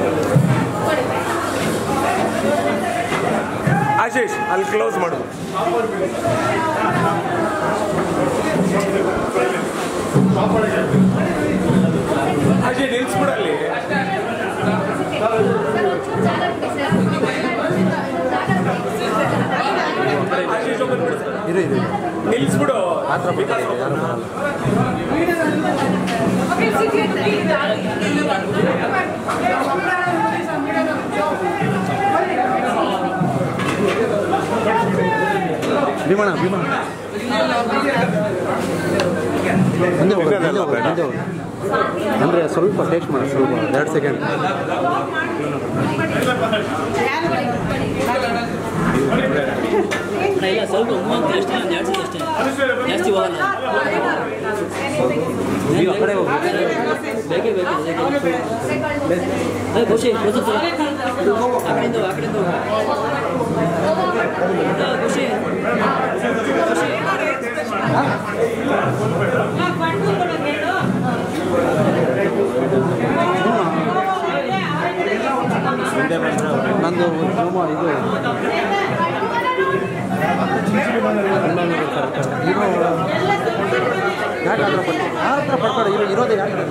ಆಶೀಶ್ ಅಲ್ಲಿ ಕ್ಲೋಸ್ ಮಾಡು ಆಶೀಶ್ ನಿಲ್ಸ್ಬಿಡು ಅಲ್ಲಿ ಆಶೀಶ್ ಒಬ್ಬರು ಬಿಡು ಸರ್. ಇರು ಇರು ನಿಲ್ಸ್ಬಿಡು ಮಾತ್ರ ಬರ್ತಾರೆ ಯಾರು ಬರಲ್ಲ ಭೀಮಣ್ಣ ಭೀಮಣ್ಣ ಮುಂದೆ ಹೋಗು, ಮುಂದೆ ಹೋಗು, ಮುಂದೆ ಹೋಗು. ಅಂದರೆ ಸ್ವಲ್ಪ ಟೇಸ್ಟ್ ಮಾಡಿ ಸ್ವಲ್ಪ ಎರಡು ಸೆಕೆಂಡ್ ಇಲ್ಲ ಸ್ವಲ್ಪ ಮೂವತ್ತು ಎಷ್ಟು ಒಂದು ಎರಡು ಸಲ ಅಷ್ಟೇ ಜಾಸ್ತಿ ಹೋಗಲ್ಲ ನೀವು ಆ ಕಡೆ ಹೋಗಿ ಬೇಕೇ ಬೇಕು ಅದಕ್ಕೆ. ಏ, ಖುಷಿ ಪ್ರಸ್ತುತ ಆ ಕಡೆಯಿಂದ ಹೋಗು, ಆ ಕಡೆಯಿಂದ ಹೋಗು. ಏ, ಖುಷಿ ಖುಷಿ ನಂದು ರೂಮ ಇದು ಇರೋ ಯಾಕೆ ಹತ್ರ ಪಡ್ತಾರೆ ಯಾರ ಹತ್ರ ಪಡ್ತಾರೆ ಇರೋ ಇರೋದೇ ಯಾಕೆ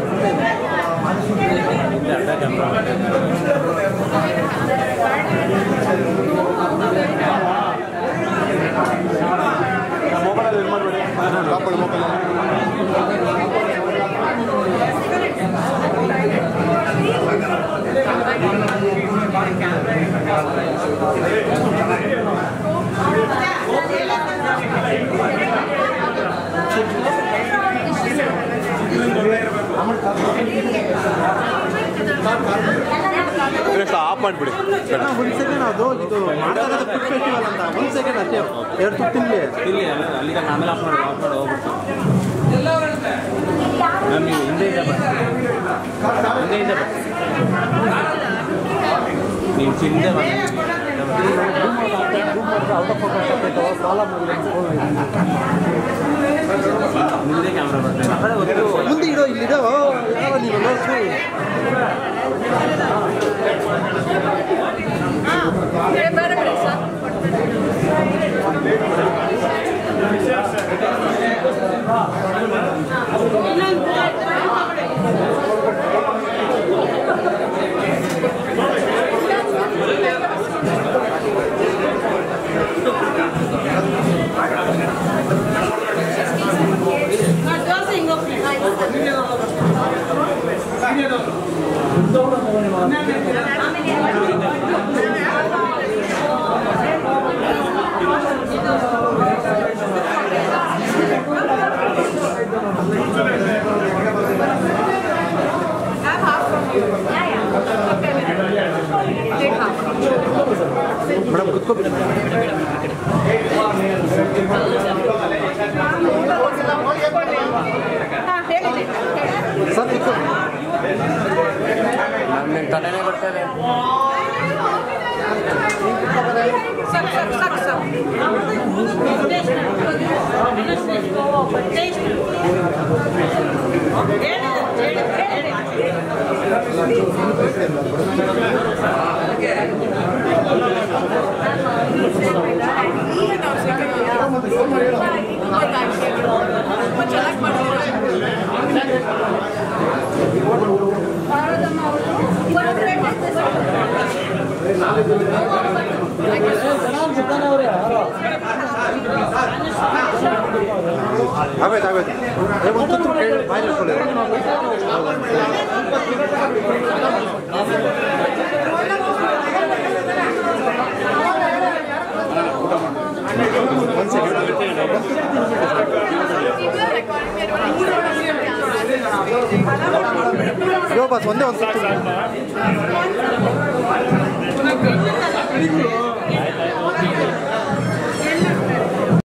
ಆಫ್ ಮಾಡಿಬಿಡಿ ಬೇಡ ಒಂದು ಸೆಕೆಂಡ್ ಅದು ಇದು ಮಾಡ್ತಾ ಇರೋದು ಫುಡ್ ಫೆಸ್ಟಿವಲ್ ಅಂತ ಒಂದು ಸೆಕೆಂಡ್ ಅಷ್ಟೇ ಎರಡು ತುತ್ತು ತಿನ್ನಲಿ ಇಲ್ಲಿ ಅಲ್ಲಿ ತನಕ ಆಮೇಲೆ ಆಫ್ ಮಾಡಿ ಆಫ್ ಮಾಡಿ ಹೋಗ್ಬಿಡ್ತು ಮ್ಯಾಮ್ ನೀವು ಹಿಂದೆಯಿಂದ ಬರ್ತೀವಿ ಹಿಂದೆಯಿಂದ ಬರ್ತೀವಿ ನೀವು ಹಿಂದೆ ಮುಂದೆ ಕ್ಯಾಮ್ರಾ ಬರ್ತದೆ ಆ ಕಡೆ ಒಂದು ಮುಂದೆ ಇಡೋ ಇಲ್ಲಿಡೋ ಯಾವ ನೀವು ನೋಡ್ಸು ಮೇಡಮ್ ಕುತ್ಕೋಬಿಡಿ ಸರ್ ಕುತ್ಕೋ ನನ್ನ ತಲೆನೇ ಬರ್ತದೆ ಆಗೋಯ್ತು ಆಗೋಯ್ತು ಏ, ಒಂದು ತುತ್ತು ಕೇಳಿ ಬಾಯಿ ಇಟ್ಕೊಳ್ಳಿ ಒಂದು ಸೆಕೆಂಡ್ ಯೋ ಬಸ್ ಒಂದೇ ಒಂದು ತುತ್ತು